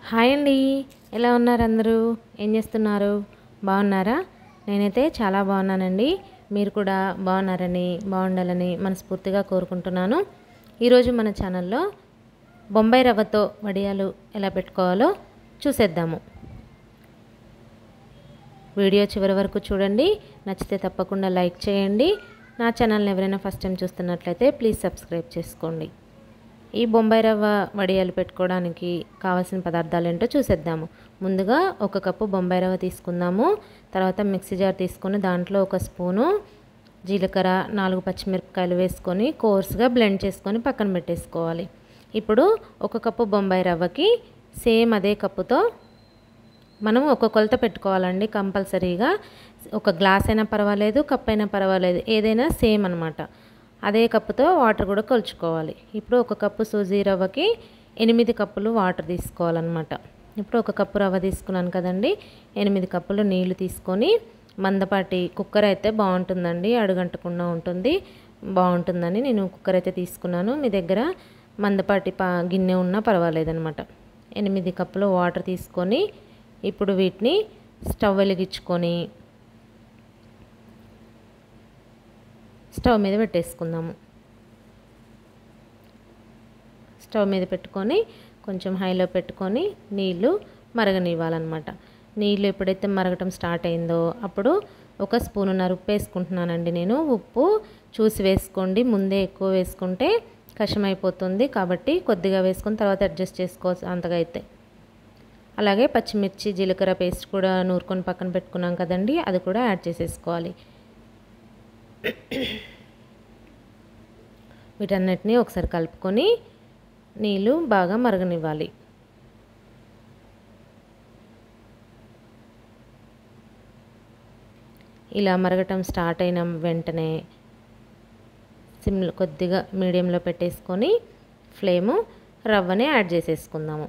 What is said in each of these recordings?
hi అండి ఎలా ఉన్నారు అందరూ ఏం చేస్తున్నారు బాగున్నారా నేనైతే చాలా బాగున్నానండి మీరు కూడా బాగున్నారని బాగుండాలని మనస్ఫూర్తిగా కోరుకుంటున్నాను ఈరోజు మన ఛానల్లో బొంబాయి రవ్వతో వడియాలు ఎలా పెట్టుకోవాలో చూసేద్దాము వీడియో చివరి వరకు చూడండి నచ్చితే తప్పకుండా లైక్ చేయండి నా ఛానల్ని ఎవరైనా ఫస్ట్ టైం చూస్తున్నట్లయితే ప్లీజ్ సబ్స్క్రైబ్ చేసుకోండి ఈ బొంబాయి రవ్వ వడియాలు పెట్టుకోవడానికి కావాల్సిన పదార్థాలు ఏంటో చూసేద్దాము ముందుగా ఒక కప్పు బొంబాయి రవ్వ తీసుకుందాము తర్వాత మిక్సీ జార్ తీసుకొని దాంట్లో ఒక స్పూను జీలకర్ర నాలుగు పచ్చిమిరపకాయలు వేసుకొని కోర్స్గా బ్లెండ్ చేసుకొని పక్కన పెట్టేసుకోవాలి ఇప్పుడు ఒక కప్పు బొంబాయి రవ్వకి సేమ్ అదే కప్పుతో మనం ఒక కొలత పెట్టుకోవాలండి కంపల్సరీగా ఒక గ్లాస్ అయినా పర్వాలేదు కప్ అయినా పర్వాలేదు ఏదైనా సేమ్ అనమాట అదే కప్పుతో వాటర్ కూడా కొలుచుకోవాలి ఇప్పుడు ఒక కప్పు సూజీ రవ్వకి ఎనిమిది కప్పులు వాటర్ తీసుకోవాలన్నమాట ఇప్పుడు ఒక కప్పు రవ్వ తీసుకున్నాను కదండి ఎనిమిది కప్పులు నీళ్లు తీసుకొని మందపాటి కుక్కర్ అయితే బాగుంటుందండి అడుగంటకుండా ఉంటుంది బాగుంటుందని నేను కుక్కర్ అయితే తీసుకున్నాను మీ దగ్గర మందపాటి పా గిన్నె ఉన్నా పర్వాలేదనమాట ఎనిమిది కప్పులు వాటర్ తీసుకొని ఇప్పుడు వీటిని స్టవ్ వెలిగించుకొని స్టవ్ మీద పెట్టేసుకుందాము స్టవ్ మీద పెట్టుకొని కొంచెం హైలో పెట్టుకొని నీళ్ళు మరగనివ్వాలన్నమాట నీళ్ళు ఎప్పుడైతే మరగటం స్టార్ట్ అయిందో అప్పుడు ఒక స్పూనున్నర ఉప్పు వేసుకుంటున్నానండి నేను ఉప్పు చూసి వేసుకోండి ముందే ఎక్కువ వేసుకుంటే కషమైపోతుంది కాబట్టి కొద్దిగా వేసుకొని తర్వాత అడ్జస్ట్ చేసుకోవచ్చు అంతగా అయితే అలాగే పచ్చిమిర్చి జీలకర్ర పేస్ట్ కూడా నూరుకొని పక్కన పెట్టుకున్నాం కదండి అది కూడా యాడ్ చేసేసుకోవాలి వీటన్నిటిని ఒకసారి కలుపుకొని నీళ్ళు బాగా మరగనివ్వాలి ఇలా మరగటం స్టార్ట్ అయిన వెంటనే సిమ్ కొద్దిగా మీడియంలో పెట్టేసుకొని ఫ్లేము రవ్వని యాడ్ చేసేసుకుందాము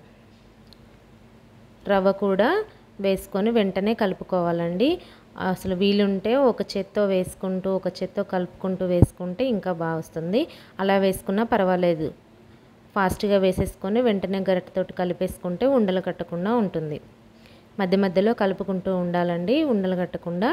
రవ్వ కూడా వేసుకొని వెంటనే కలుపుకోవాలండి అసలు వీలుంటే ఒక చేత్తో వేసుకుంటూ ఒక చేత్తో కలుపుకుంటూ వేసుకుంటే ఇంకా బాగా వస్తుంది అలా వేసుకున్నా పర్వాలేదు ఫాస్ట్గా వేసేసుకొని వెంటనే గరిటెతోటి కలిపేసుకుంటే ఉండలు కట్టకుండా ఉంటుంది మధ్య మధ్యలో కలుపుకుంటూ ఉండాలండి ఉండలు కట్టకుండా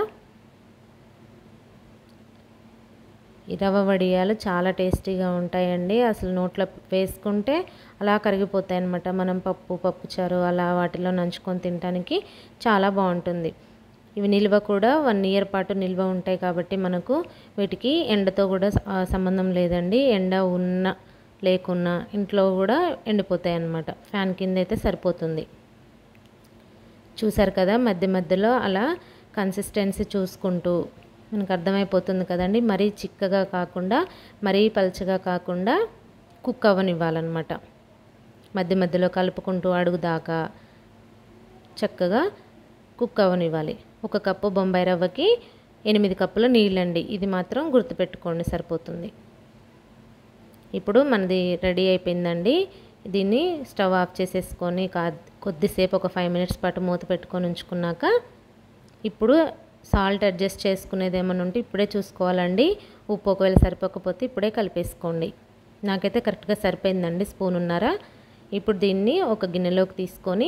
ఈ రవ్వ వడియాలు చాలా టేస్టీగా ఉంటాయండి అసలు నోట్లో వేసుకుంటే అలా కరిగిపోతాయి అన్నమాట మనం పప్పు పప్పుచారు అలా వాటిలో నంచుకొని తినడానికి చాలా బాగుంటుంది ఇవి నిల్వ కూడా వన్ ఇయర్ పాటు నిల్వ ఉంటాయి కాబట్టి మనకు వీటికి ఎండతో కూడా సంబంధం లేదండి ఎండ ఉన్న లేకున్నా ఇంట్లో కూడా ఎండిపోతాయి అన్నమాట ఫ్యాన్ కింద అయితే సరిపోతుంది చూసారు కదా మధ్య మధ్యలో అలా కన్సిస్టెన్సీ చూసుకుంటూ మనకు అర్థమైపోతుంది కదండి మరీ చిక్కగా కాకుండా మరీ పలుచగా కాకుండా కుక్ అవ్వనివ్వాలన్నమాట మధ్య మధ్యలో కలుపుకుంటూ అడుగు దాకా చక్కగా కుక్ అవ్వనివ్వాలి ఒక కప్పు బొంబాయి రవ్వకి ఎనిమిది కప్పుల నీళ్ళండి ఇది మాత్రం గుర్తుపెట్టుకోండి సరిపోతుంది ఇప్పుడు మనది రెడీ అయిపోయిందండి దీన్ని స్టవ్ ఆఫ్ చేసేసుకొని కా కొద్దిసేపు ఒక ఫైవ్ మినిట్స్ పాటు మూత పెట్టుకొని ఉంచుకున్నాక ఇప్పుడు సాల్ట్ అడ్జస్ట్ చేసుకునేది ఏమైనా ఉంటే ఇప్పుడే చూసుకోవాలండి ఉప్పు ఒకవేళ సరిపోకపోతే ఇప్పుడే కలిపేసుకోండి నాకైతే కరెక్ట్గా సరిపోయిందండి స్పూన్ ఉన్నారా ఇప్పుడు దీన్ని ఒక గిన్నెలోకి తీసుకొని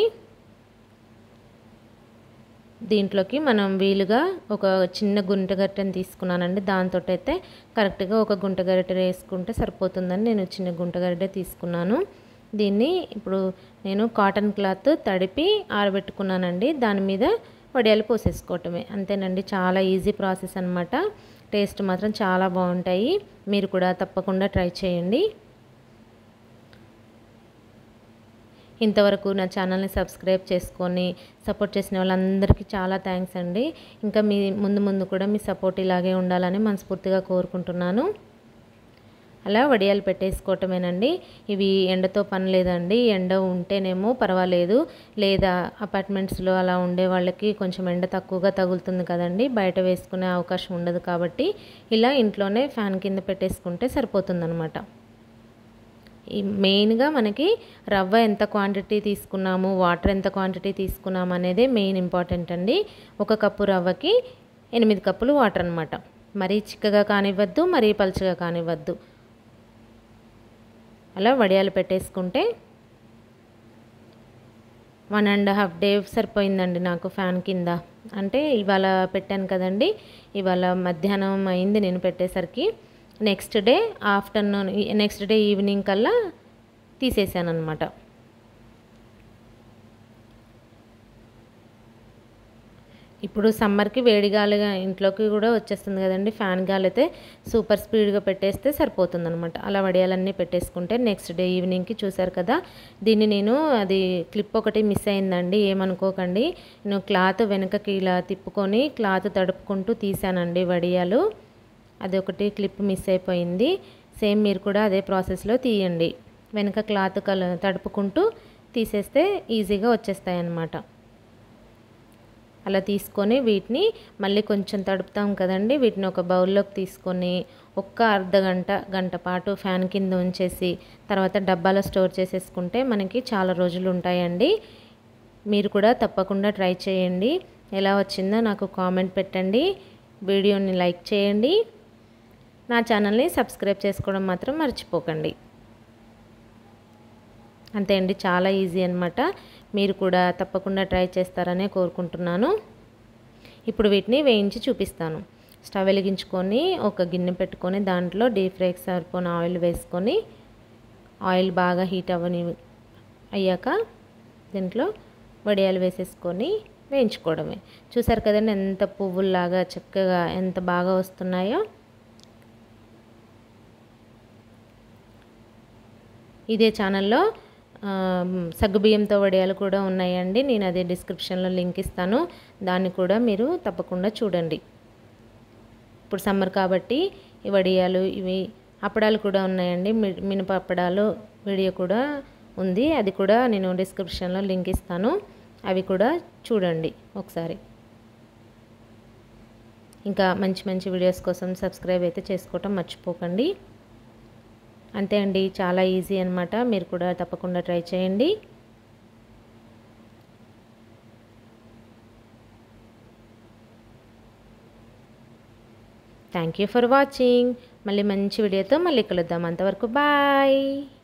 దీంట్లోకి మనం వీలుగా ఒక చిన్న గుంట గరిటెని తీసుకున్నానండి దాంతో అయితే కరెక్ట్గా ఒక గుంట గరిటె వేసుకుంటే సరిపోతుందని నేను చిన్న గుంట గరిటె తీసుకున్నాను దీన్ని ఇప్పుడు నేను కాటన్ క్లాత్ తడిపి ఆరబెట్టుకున్నానండి దాని మీద వడియాలు పోసేసుకోవటమే అంతేనండి చాలా ఈజీ ప్రాసెస్ అనమాట టేస్ట్ మాత్రం చాలా బాగుంటాయి మీరు కూడా తప్పకుండా ట్రై చేయండి ఇంతవరకు నా ఛానల్ని సబ్స్క్రైబ్ చేసుకొని సపోర్ట్ చేసిన వాళ్ళందరికీ చాలా థ్యాంక్స్ అండి ఇంకా మీ ముందు ముందు కూడా మీ సపోర్ట్ ఇలాగే ఉండాలని మనస్ఫూర్తిగా కోరుకుంటున్నాను అలా వడియాలు పెట్టేసుకోవటమేనండి ఇవి ఎండతో పని లేదండి ఎండ ఉంటేనేమో పర్వాలేదు లేదా అపార్ట్మెంట్స్లో అలా ఉండే వాళ్ళకి కొంచెం ఎండ తక్కువగా తగులుతుంది కదండి బయట వేసుకునే అవకాశం ఉండదు కాబట్టి ఇలా ఇంట్లోనే ఫ్యాన్ కింద పెట్టేసుకుంటే సరిపోతుందనమాట ఈ మెయిన్గా మనకి రవ్వ ఎంత క్వాంటిటీ తీసుకున్నాము వాటర్ ఎంత క్వాంటిటీ తీసుకున్నాము అనేది మెయిన్ ఇంపార్టెంట్ అండి ఒక కప్పు రవ్వకి ఎనిమిది కప్పులు వాటర్ అనమాట మరీ చిక్కగా కానివ్వద్దు మరీ పలుచగా కానివ్వద్దు అలా వడియాలు పెట్టేసుకుంటే వన్ అండ్ హాఫ్ డే సరిపోయిందండి నాకు ఫ్యాన్ కింద అంటే ఇవాళ పెట్టాను కదండి ఇవాళ మధ్యాహ్నం అయింది నేను పెట్టేసరికి next day afternoon next day evening కల్లా తీసేసాను అనమాట ఇప్పుడు సమ్మర్కి వేడి గాలిగా ఇంట్లోకి కూడా వచ్చేస్తుంది కదండి ఫ్యాన్ గాలి అయితే సూపర్ స్పీడ్గా పెట్టేస్తే సరిపోతుంది అనమాట అలా వడియాలన్నీ పెట్టేసుకుంటే నెక్స్ట్ డే ఈవినింగ్కి చూసారు కదా దీన్ని నేను అది క్లిప్ ఒకటి మిస్ అయిందండి ఏమనుకోకండి నేను క్లాత్ వెనకకి ఇలా తిప్పుకొని క్లాత్ తడుపుకుంటూ తీసానండి వడియాలు అది ఒకటి క్లిప్ మిస్ అయిపోయింది సేమ్ మీరు కూడా అదే ప్రాసెస్లో తీయండి వెనక క్లాత్ కల తడుపుకుంటూ తీసేస్తే ఈజీగా వచ్చేస్తాయి అన్నమాట అలా తీసుకొని వీటిని మళ్ళీ కొంచెం తడుపుతాం కదండి వీటిని ఒక బౌల్లోకి తీసుకొని ఒక్క అర్ధ గంట గంట పాటు ఫ్యాన్ కింద ఉంచేసి తర్వాత డబ్బాలో స్టోర్ చేసేసుకుంటే మనకి చాలా రోజులు ఉంటాయండి మీరు కూడా తప్పకుండా ట్రై చేయండి ఎలా వచ్చిందో నాకు కామెంట్ పెట్టండి వీడియోని లైక్ చేయండి నా ఛానల్ని సబ్స్క్రైబ్ చేసుకోవడం మాత్రం మర్చిపోకండి అంతే అండి చాలా ఈజీ అనమాట మీరు కూడా తప్పకుండా ట్రై చేస్తారనే కోరుకుంటున్నాను ఇప్పుడు వీటిని వేయించి చూపిస్తాను స్టవ్ వెలిగించుకొని ఒక గిన్నె పెట్టుకొని దాంట్లో డీప్ ఫ్రైకి సరిపోయిన ఆయిల్ వేసుకొని ఆయిల్ బాగా హీట్ అవ్వని అయ్యాక దీంట్లో వడియాలు వేసేసుకొని వేయించుకోవడమే చూసారు కదండి ఎంత పువ్వుల్లాగా చక్కగా ఎంత బాగా వస్తున్నాయో ఇదే ఛానల్లో సగ్గుబియ్యంతో వడియాలు కూడా ఉన్నాయండి నేను అదే డిస్క్రిప్షన్లో లింక్ ఇస్తాను దాన్ని కూడా మీరు తప్పకుండా చూడండి ఇప్పుడు సమ్మర్ కాబట్టి ఈ వడియాలు ఇవి అప్పడాలు కూడా ఉన్నాయండి మినప అప్పడాలు వీడియో కూడా ఉంది అది కూడా నేను డిస్క్రిప్షన్లో లింక్ ఇస్తాను అవి కూడా చూడండి ఒకసారి ఇంకా మంచి మంచి వీడియోస్ కోసం సబ్స్క్రైబ్ అయితే చేసుకోవటం మర్చిపోకండి అంతే అండి చాలా ఈజీ అనమాట మీరు కూడా తప్పకుండా ట్రై చేయండి థ్యాంక్ యూ ఫర్ వాచింగ్ మళ్ళీ మంచి వీడియోతో మళ్ళీ కలుద్దాం అంతవరకు బాయ్